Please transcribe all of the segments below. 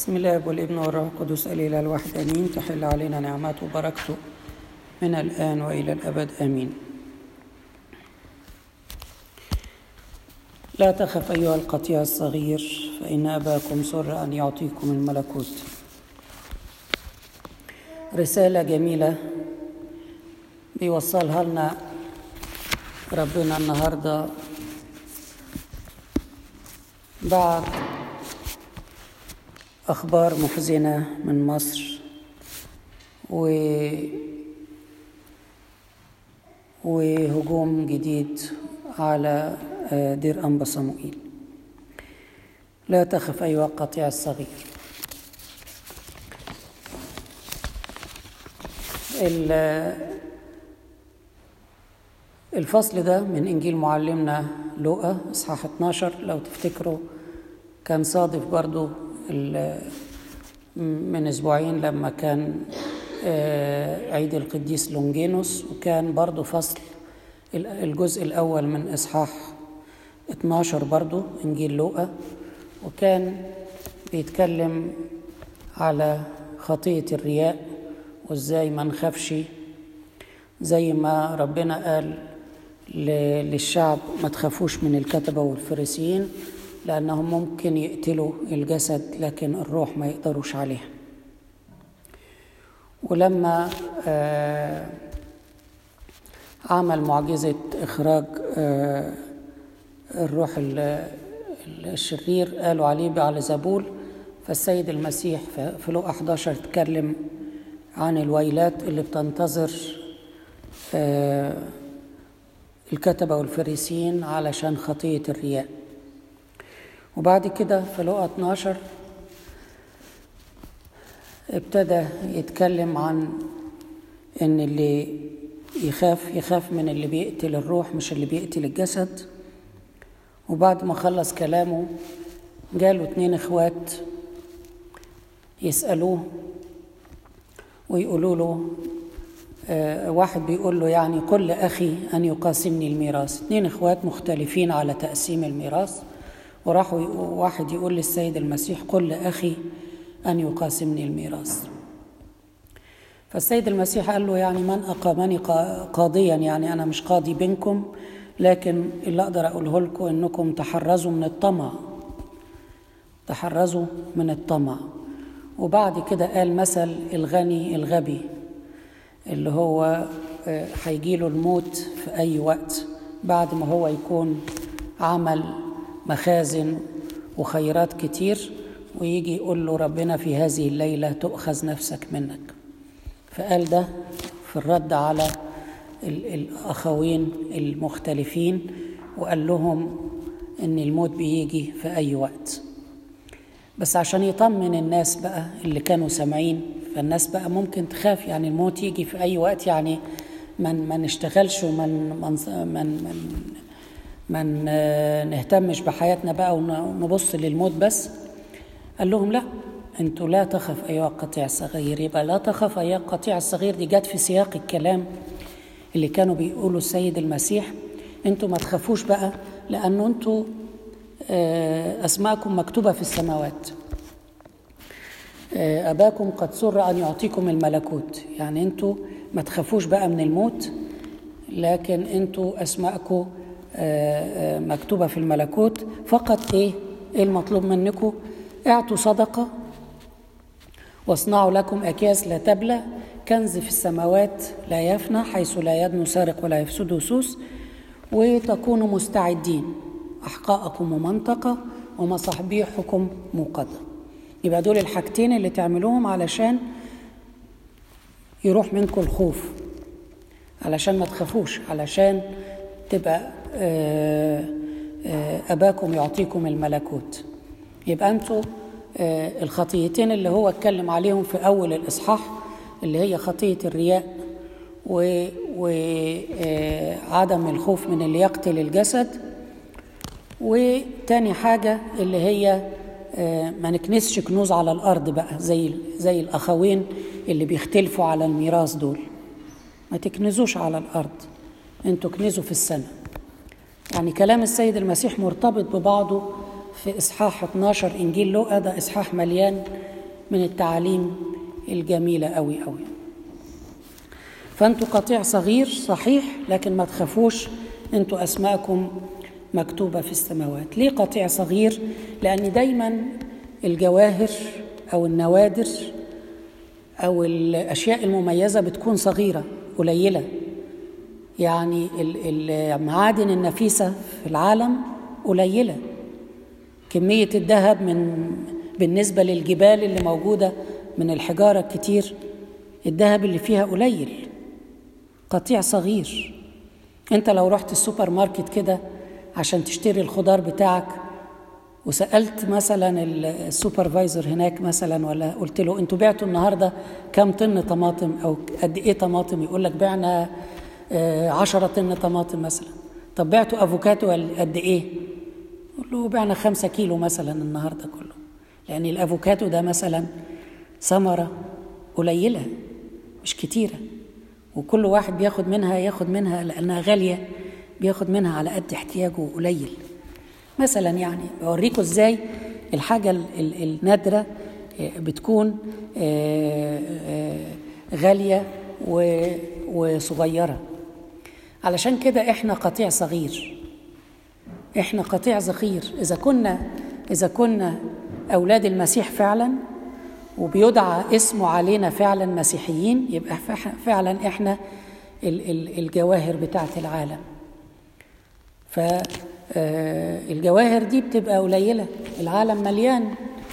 بسم الله والابن والروح القدس الإله الواحد آمين تحل علينا نعمته وبركته من الآن وإلى الأبد آمين لا تخف أيها القطيع الصغير فإن أباكم سر أن يعطيكم الملكوت رسالة جميلة بيوصلها لنا ربنا النهارده بعد أخبار محزنة من مصر و وهجوم جديد على دير أنبا صموئيل لا تخف أيها القطيع الصغير الفصل ده من إنجيل معلمنا لوقا إصحاح 12 لو تفتكروا كان صادف برضو من أسبوعين لما كان عيد القديس لونجينوس وكان برضو فصل الجزء الأول من إصحاح 12 برضو إنجيل لوقا وكان بيتكلم على خطية الرياء وإزاي ما نخافش زي ما ربنا قال للشعب ما تخافوش من الكتبة والفريسيين لأنهم ممكن يقتلوا الجسد لكن الروح ما يقدروش عليها ولما آه عمل معجزة إخراج آه الروح الشرير قالوا عليه بعل زبول فالسيد المسيح في لوقا 11 اتكلم عن الويلات اللي بتنتظر آه الكتبة والفريسيين علشان خطية الرياء وبعد كده في لقا 12 ابتدى يتكلم عن ان اللي يخاف يخاف من اللي بيقتل الروح مش اللي بيقتل الجسد وبعد ما خلص كلامه جاله اتنين اخوات يسألوه ويقولوا له آه واحد بيقول له يعني قل لأخي أن يقاسمني الميراث اتنين اخوات مختلفين على تقسيم الميراث وراحوا واحد يقول للسيد المسيح قل لأخي أن يقاسمني الميراث فالسيد المسيح قال له يعني من أقامني قاضيا يعني أنا مش قاضي بينكم لكن اللي أقدر أقوله لكم إنكم تحرزوا من الطمع تحرزوا من الطمع وبعد كده قال مثل الغني الغبي اللي هو هيجيله الموت في أي وقت بعد ما هو يكون عمل مخازن وخيرات كتير ويجي يقول له ربنا في هذه الليلة تؤخذ نفسك منك فقال ده في الرد على الأخوين المختلفين وقال لهم إن الموت بيجي في أي وقت بس عشان يطمن الناس بقى اللي كانوا سامعين فالناس بقى ممكن تخاف يعني الموت يجي في أي وقت يعني من ما نشتغلش ومن من من, من ما نهتمش بحياتنا بقى ونبص للموت بس قال لهم لا انتوا لا تخف ايها القطيع الصغير يبقى لا تخف ايها القطيع الصغير دي جت في سياق الكلام اللي كانوا بيقولوا السيد المسيح انتوا ما تخافوش بقى لانه انتوا اسماءكم مكتوبه في السماوات اباكم قد سر ان يعطيكم الملكوت يعني انتوا ما تخافوش بقى من الموت لكن انتوا اسماءكم مكتوبة في الملكوت فقط إيه إيه المطلوب منكم اعطوا صدقة واصنعوا لكم أكياس لا تبلى كنز في السماوات لا يفنى حيث لا يدنو سارق ولا يفسد سوس وتكونوا مستعدين أحقاءكم ومنطقة ومصابيحكم موقدة يبقى دول الحاجتين اللي تعملوهم علشان يروح منكم الخوف علشان ما تخافوش علشان تبقى أباكم يعطيكم الملكوت يبقى أنتوا الخطيتين اللي هو اتكلم عليهم في أول الإصحاح اللي هي خطية الرياء وعدم الخوف من اللي يقتل الجسد وتاني حاجة اللي هي ما نكنسش كنوز على الأرض بقى زي زي الأخوين اللي بيختلفوا على الميراث دول ما تكنزوش على الأرض انتوا كنزوا في السنة يعني كلام السيد المسيح مرتبط ببعضه في إصحاح 12 إنجيل لوقا ده إصحاح مليان من التعاليم الجميلة أوي أوي فأنتوا قطيع صغير صحيح لكن ما تخافوش أنتوا أسماءكم مكتوبة في السماوات ليه قطيع صغير؟ لأن دايما الجواهر أو النوادر أو الأشياء المميزة بتكون صغيرة قليلة يعني المعادن النفيسة في العالم قليلة كمية الذهب من بالنسبة للجبال اللي موجودة من الحجارة الكتير الذهب اللي فيها قليل قطيع صغير انت لو رحت السوبر ماركت كده عشان تشتري الخضار بتاعك وسالت مثلا السوبرفايزر هناك مثلا ولا قلت له انتوا بعتوا النهارده كام طن طماطم او قد ايه طماطم يقول لك بعنا 10 طن طماطم مثلا طب بعتوا افوكاتو قد ايه قول له بعنا خمسة كيلو مثلا النهارده كله لان الافوكاتو ده مثلا ثمره قليله مش كتيره وكل واحد بياخد منها ياخد منها لانها غاليه بياخد منها على قد احتياجه قليل مثلا يعني بوريكم ازاي الحاجه النادره بتكون غاليه وصغيره علشان كده احنا قطيع صغير احنا قطيع صغير اذا كنا اذا كنا اولاد المسيح فعلا وبيدعى اسمه علينا فعلا مسيحيين يبقى فعلا احنا الجواهر بتاعت العالم فالجواهر دي بتبقى قليلة العالم مليان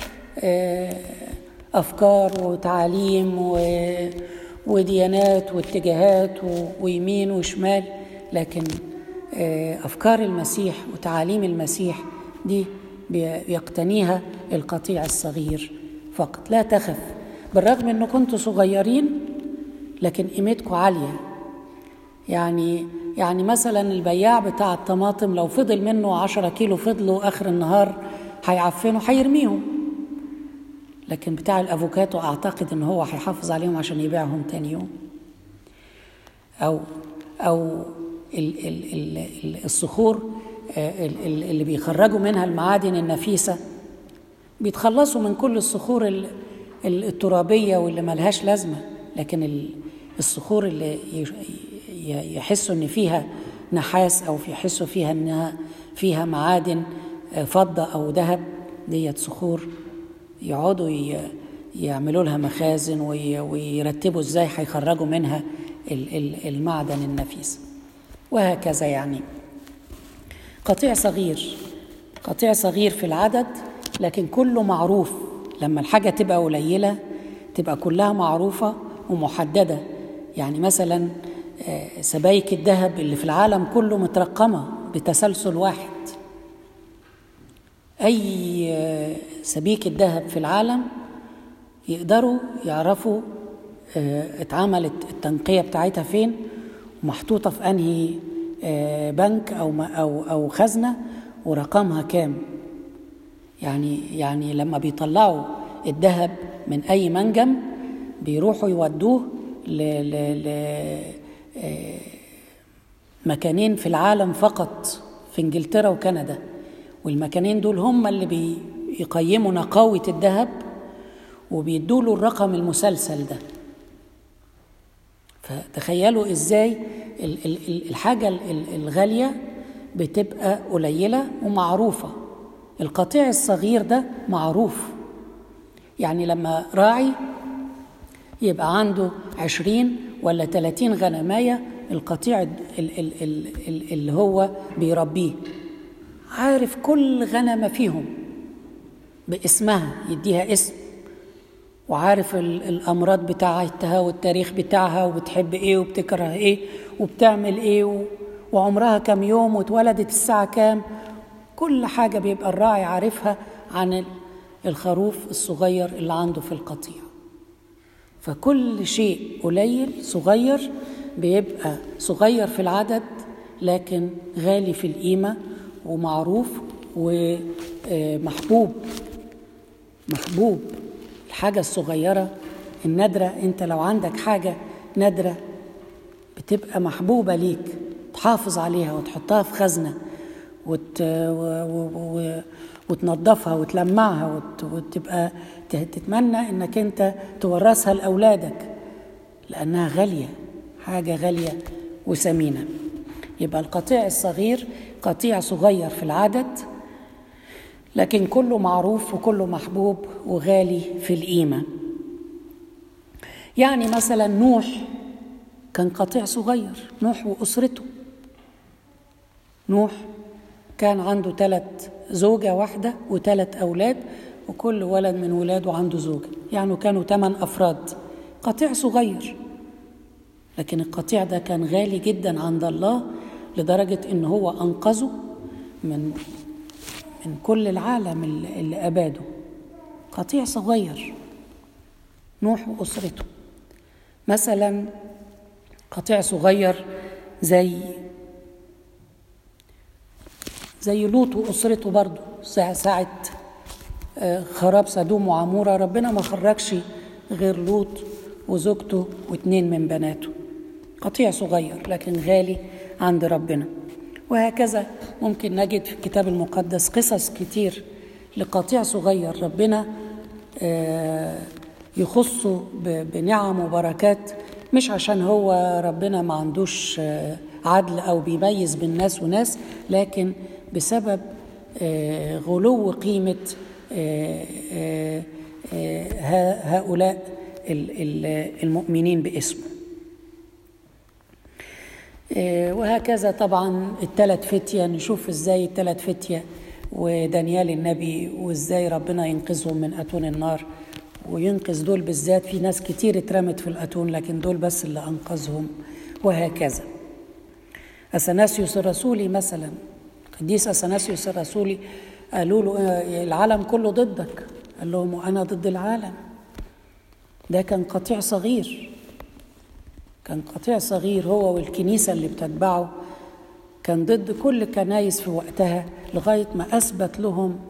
أفكار وتعاليم وديانات واتجاهات ويمين وشمال لكن أفكار المسيح وتعاليم المسيح دي بيقتنيها القطيع الصغير فقط لا تخف بالرغم أنه كنتوا صغيرين لكن قيمتكم عالية يعني يعني مثلا البياع بتاع الطماطم لو فضل منه عشرة كيلو فضلوا آخر النهار هيعفنوا هيرميهم لكن بتاع الأفوكاتو أعتقد إن هو هيحافظ عليهم عشان يبيعهم تاني يوم أو أو ال ال ال الصخور اللي بيخرجوا منها المعادن النفيسة بيتخلصوا من كل الصخور الترابية واللي ملهاش لازمة لكن الصخور اللي يحسوا ان فيها نحاس او يحسوا فيها انها فيها معادن فضه او ذهب ديت صخور يقعدوا يعملوا لها مخازن ويرتبوا ازاي هيخرجوا منها المعدن النفيس وهكذا يعني قطيع صغير قطيع صغير في العدد لكن كله معروف لما الحاجة تبقى قليلة تبقى كلها معروفة ومحددة يعني مثلا سبايك الذهب اللي في العالم كله مترقمة بتسلسل واحد أي سبيك الذهب في العالم يقدروا يعرفوا اتعملت التنقية بتاعتها فين ومحطوطة في أنهي بنك أو أو أو خزنة ورقمها كام يعني يعني لما بيطلعوا الذهب من أي منجم بيروحوا يودوه ل ل ل مكانين في العالم فقط في انجلترا وكندا والمكانين دول هم اللي بيقيموا نقاوة الذهب وبيدوا له الرقم المسلسل ده فتخيلوا ازاي الحاجة الغالية بتبقى قليلة ومعروفة القطيع الصغير ده معروف يعني لما راعي يبقى عنده عشرين ولا تلاتين غنماية القطيع اللي هو بيربيه عارف كل غنمة فيهم باسمها يديها اسم وعارف الأمراض بتاعتها والتاريخ بتاعها وبتحب إيه وبتكره إيه وبتعمل إيه وعمرها كم يوم واتولدت الساعة كام كل حاجة بيبقى الراعي عارفها عن الخروف الصغير اللي عنده في القطيع فكل شيء قليل صغير بيبقى صغير في العدد لكن غالي في القيمة ومعروف ومحبوب محبوب الحاجة الصغيرة النادرة انت لو عندك حاجة نادرة بتبقى محبوبة ليك تحافظ عليها وتحطها في خزنة وت... و... و... وتنظفها وتلمعها وتبقى تتمنى انك انت تورثها لاولادك لانها غاليه حاجه غاليه وثمينه يبقى القطيع الصغير قطيع صغير في العدد لكن كله معروف وكله محبوب وغالي في القيمه يعني مثلا نوح كان قطيع صغير نوح واسرته نوح كان عنده ثلاث زوجة واحدة وثلاث أولاد وكل ولد من ولاده عنده زوجة يعني كانوا ثمان أفراد قطيع صغير لكن القطيع ده كان غالي جدا عند الله لدرجة إن هو أنقذه من من كل العالم اللي أباده قطيع صغير نوح وأسرته مثلا قطيع صغير زي زي لوط واسرته برضه ساعة خراب سدوم وعمورة ربنا ما خرجش غير لوط وزوجته واتنين من بناته قطيع صغير لكن غالي عند ربنا وهكذا ممكن نجد في الكتاب المقدس قصص كتير لقطيع صغير ربنا يخصه بنعم وبركات مش عشان هو ربنا ما عندوش عدل او بيميز بين ناس وناس لكن بسبب غلو قيمه هؤلاء المؤمنين باسمه وهكذا طبعا الثلاث فتية نشوف ازاي الثلاث فتية ودانيال النبي وازاي ربنا ينقذهم من أتون النار وينقذ دول بالذات في ناس كتير اترمت في الأتون لكن دول بس اللي أنقذهم وهكذا أثناسيوس الرسولي مثلا قديس أثناسيوس الرسولي قالوا له العالم كله ضدك قال لهم وأنا ضد العالم ده كان قطيع صغير كان قطيع صغير هو والكنيسة اللي بتتبعه كان ضد كل كنايس في وقتها لغاية ما أثبت لهم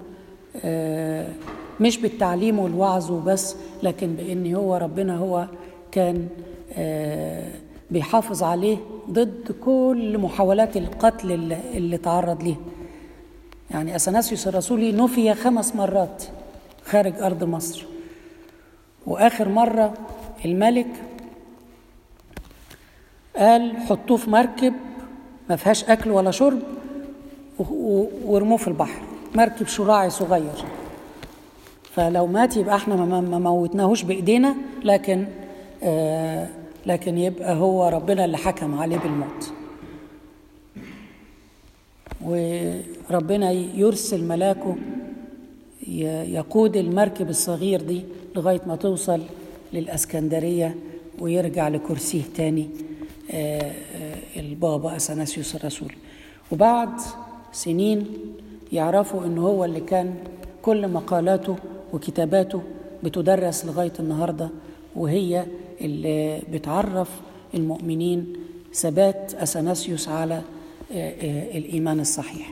مش بالتعليم والوعظ وبس لكن بأن هو ربنا هو كان بيحافظ عليه ضد كل محاولات القتل اللي, اللي تعرض ليه يعني أثناسيوس الرسولي نفي خمس مرات خارج أرض مصر وآخر مرة الملك قال حطوه في مركب ما فيهاش أكل ولا شرب وارموه في البحر مركب شراعي صغير فلو مات يبقى احنا ما موتناهوش بايدينا لكن آه لكن يبقى هو ربنا اللي حكم عليه بالموت وربنا يرسل ملاكه يقود المركب الصغير دي لغايه ما توصل للاسكندريه ويرجع لكرسيه تاني آه آه البابا اثناسيوس الرسول وبعد سنين يعرفوا ان هو اللي كان كل مقالاته وكتاباته بتدرس لغايه النهارده وهي اللي بتعرف المؤمنين ثبات اثناسيوس على الايمان الصحيح.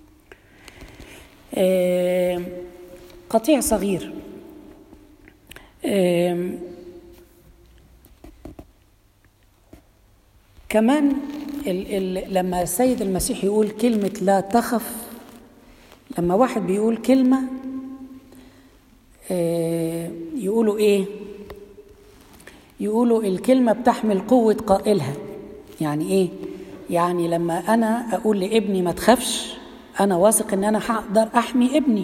قطيع صغير كمان ال ال لما السيد المسيح يقول كلمة لا تخف لما واحد بيقول كلمة يقولوا ايه يقولوا الكلمة بتحمل قوة قائلها يعني ايه يعني لما انا اقول لابني ما تخافش انا واثق ان انا هقدر احمي ابني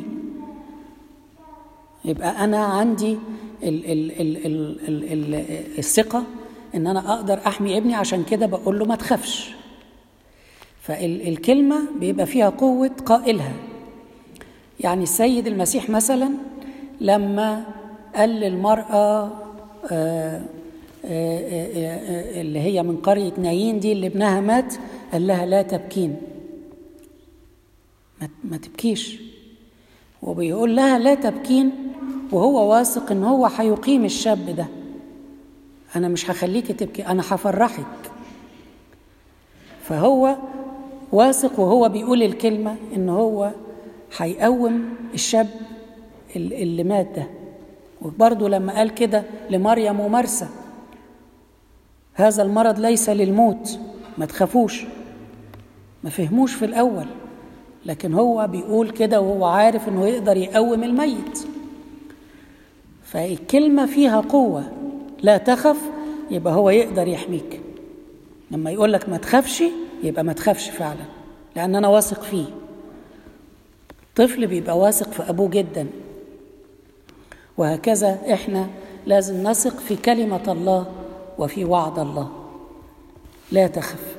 يبقى انا عندي ال ال ال ال ال ال الثقة ان انا اقدر احمي ابني عشان كده بقول له ما تخافش فالكلمة بيبقى فيها قوة قائلها يعني السيد المسيح مثلا لما قال للمرأة آآ آآ اللي هي من قرية نايين دي اللي ابنها مات قال لها لا تبكين ما تبكيش وبيقول لها لا تبكين وهو واثق ان هو هيقيم الشاب ده انا مش هخليكي تبكي انا هفرحك فهو واثق وهو بيقول الكلمه ان هو هيقوم الشاب اللي مات ده وبرضه لما قال كده لمريم ومرسى هذا المرض ليس للموت ما تخافوش ما فهموش في الاول لكن هو بيقول كده وهو عارف انه يقدر يقوم الميت فالكلمة فيها قوة لا تخف يبقى هو يقدر يحميك لما يقول لك ما تخافش يبقى ما تخافش فعلا لأن أنا واثق فيه طفل بيبقى واثق في أبوه جدا وهكذا إحنا لازم نثق في كلمة الله وفي وعد الله لا تخف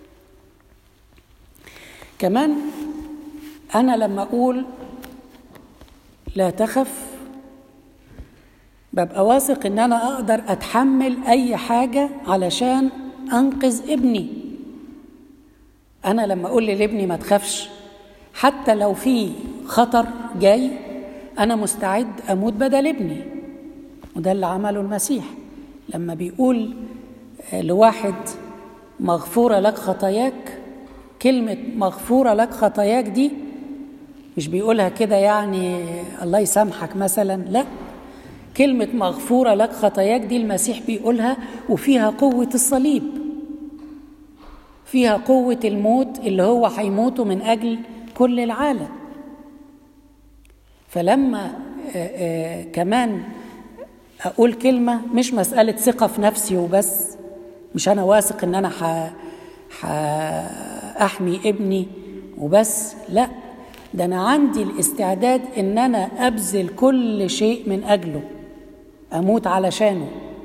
كمان أنا لما أقول لا تخف ببقى واثق إن أنا أقدر أتحمل أي حاجة علشان أنقذ ابني أنا لما أقول لابني ما تخافش حتى لو في خطر جاي أنا مستعد أموت بدل ابني وده اللي عمله المسيح لما بيقول لواحد مغفورة لك خطاياك كلمة مغفورة لك خطاياك دي مش بيقولها كده يعني الله يسامحك مثلا لا كلمة مغفورة لك خطاياك دي المسيح بيقولها وفيها قوة الصليب فيها قوة الموت اللي هو هيموته من أجل كل العالم فلما آآ آآ كمان أقول كلمة مش مسألة ثقة في نفسي وبس مش أنا واثق إن أنا ح... ح... أحمي ابني وبس لا ده أنا عندي الاستعداد إن أنا أبذل كل شيء من أجله أموت علشانه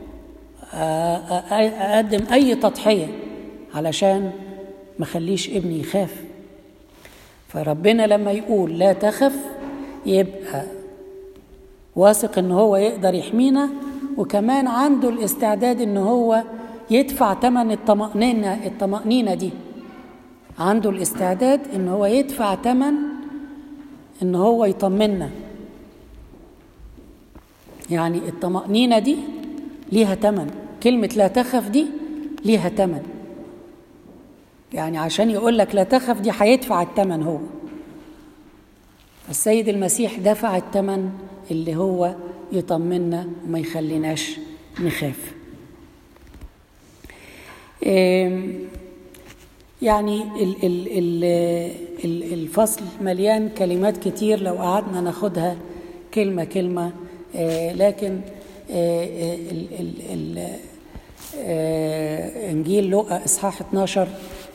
أقدم أي تضحية علشان ما خليش ابني يخاف فربنا لما يقول لا تخف يبقى واثق ان هو يقدر يحمينا وكمان عنده الاستعداد ان هو يدفع ثمن الطمأنينة الطمأنينة دي عنده الاستعداد ان هو يدفع ثمن ان هو يطمنا يعني الطمأنينة دي ليها ثمن كلمة لا تخف دي ليها ثمن يعني عشان يقول لك لا تخف دي هيدفع الثمن هو السيد المسيح دفع الثمن اللي هو يطمنا وما يخليناش نخاف يعني ال ال ال الفصل مليان كلمات كتير لو قعدنا ناخدها كلمة كلمة لكن ال ال انجيل لوقا اصحاح 12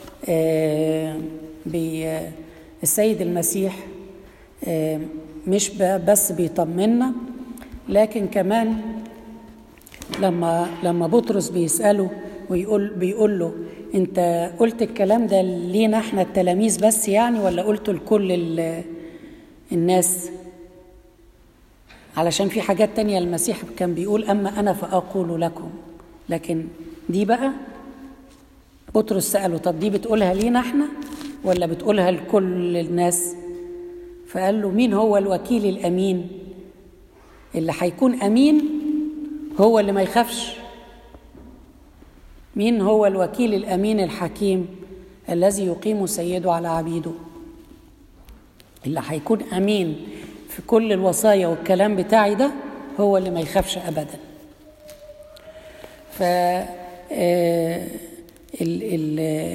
السيد المسيح مش بس بيطمنا لكن كمان لما لما بطرس بيساله ويقول بيقول له انت قلت الكلام ده لينا احنا التلاميذ بس يعني ولا قلته لكل الناس علشان في حاجات تانية المسيح كان بيقول أما أنا فأقول لكم لكن دي بقى بطرس سأله طب دي بتقولها لينا احنا ولا بتقولها لكل الناس فقال له مين هو الوكيل الأمين اللي هيكون أمين هو اللي ما يخافش مين هو الوكيل الأمين الحكيم الذي يقيم سيده على عبيده اللي هيكون أمين في كل الوصايا والكلام بتاعي ده هو اللي ما يخافش ابدا ف ال ال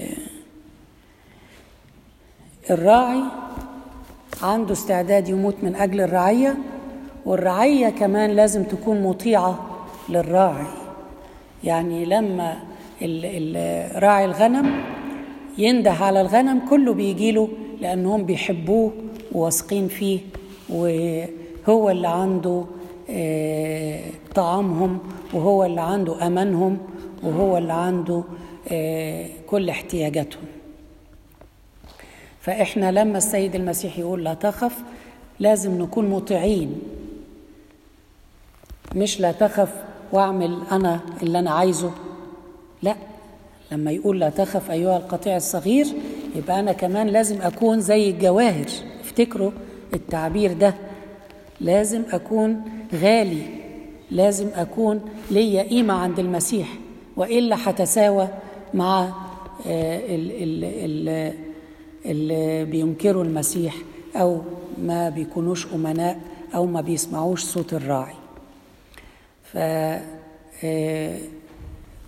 الراعي عنده استعداد يموت من اجل الرعيه والرعيه كمان لازم تكون مطيعه للراعي يعني لما راعي الغنم ينده على الغنم كله بيجيله لانهم بيحبوه وواثقين فيه وهو اللي عنده طعامهم وهو اللي عنده امانهم وهو اللي عنده كل احتياجاتهم فاحنا لما السيد المسيح يقول لا تخف لازم نكون مطيعين مش لا تخف واعمل انا اللي انا عايزه لا لما يقول لا تخف ايها القطيع الصغير يبقى انا كمان لازم اكون زي الجواهر افتكروا التعبير ده لازم اكون غالي لازم اكون ليا قيمه عند المسيح والا هتساوى مع اللي بينكروا المسيح او ما بيكونوش امناء او ما بيسمعوش صوت الراعي ف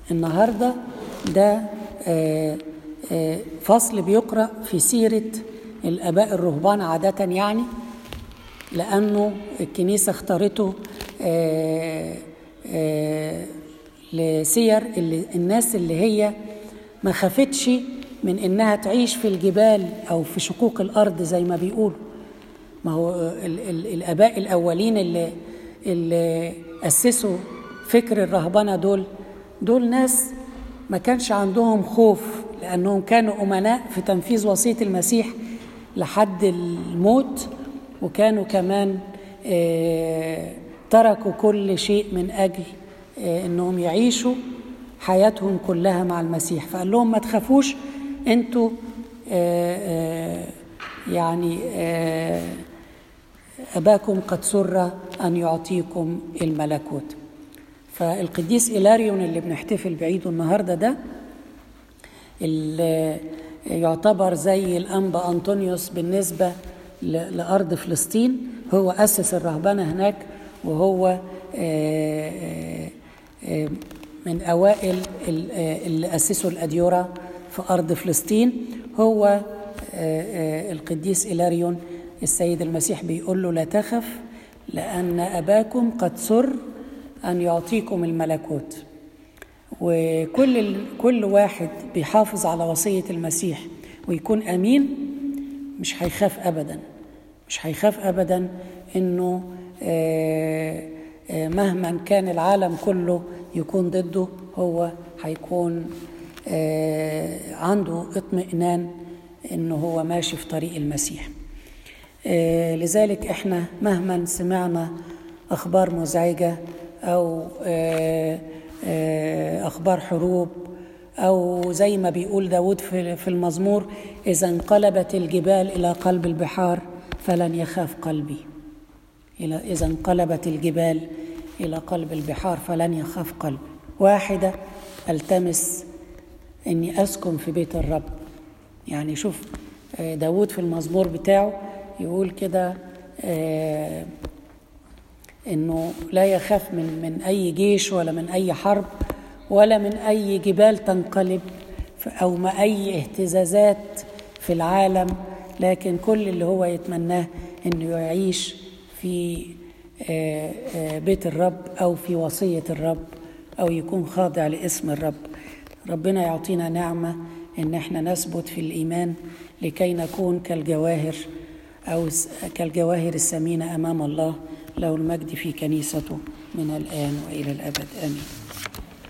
النهارده ده فصل بيقرا في سيره الآباء الرهبان عادة يعني لأنه الكنيسة اختارته آه، آه، لسير اللي الناس اللي هي ما خافتش من إنها تعيش في الجبال أو في شقوق الأرض زي ما بيقولوا ما هو ال ال الآباء الأولين اللي, اللي أسسوا فكر الرهبنة دول دول ناس ما كانش عندهم خوف لأنهم كانوا أمناء في تنفيذ وصية المسيح لحد الموت وكانوا كمان آه، تركوا كل شيء من أجل آه، أنهم يعيشوا حياتهم كلها مع المسيح فقال لهم ما تخافوش أنتوا آه، يعني أباكم قد سر أن يعطيكم الملكوت فالقديس إلاريون اللي بنحتفل بعيده النهارده ده اللي يعتبر زي الأنبا أنطونيوس بالنسبة لأرض فلسطين هو أسس الرهبنة هناك وهو من أوائل اللي أسسوا الأديرة في أرض فلسطين هو القديس إلاريون السيد المسيح بيقول له لا تخف لأن أباكم قد سر أن يعطيكم الملكوت وكل كل واحد بيحافظ على وصية المسيح ويكون أمين مش هيخاف أبدا مش هيخاف أبدا إنه مهما كان العالم كله يكون ضده هو هيكون عنده اطمئنان إنه هو ماشي في طريق المسيح لذلك إحنا مهما سمعنا أخبار مزعجة أو أخبار حروب أو زي ما بيقول داود في المزمور إذا انقلبت الجبال إلى قلب البحار فلن يخاف قلبي إذا انقلبت الجبال إلى قلب البحار فلن يخاف قلبي واحدة ألتمس أني أسكن في بيت الرب يعني شوف داود في المزمور بتاعه يقول كده آه انه لا يخاف من من اي جيش ولا من اي حرب ولا من اي جبال تنقلب او ما اي اهتزازات في العالم لكن كل اللي هو يتمناه انه يعيش في بيت الرب او في وصيه الرب او يكون خاضع لاسم الرب ربنا يعطينا نعمه ان احنا نثبت في الايمان لكي نكون كالجواهر او كالجواهر الثمينه امام الله له المجد في كنيسته من الآن وإلى الأبد آمين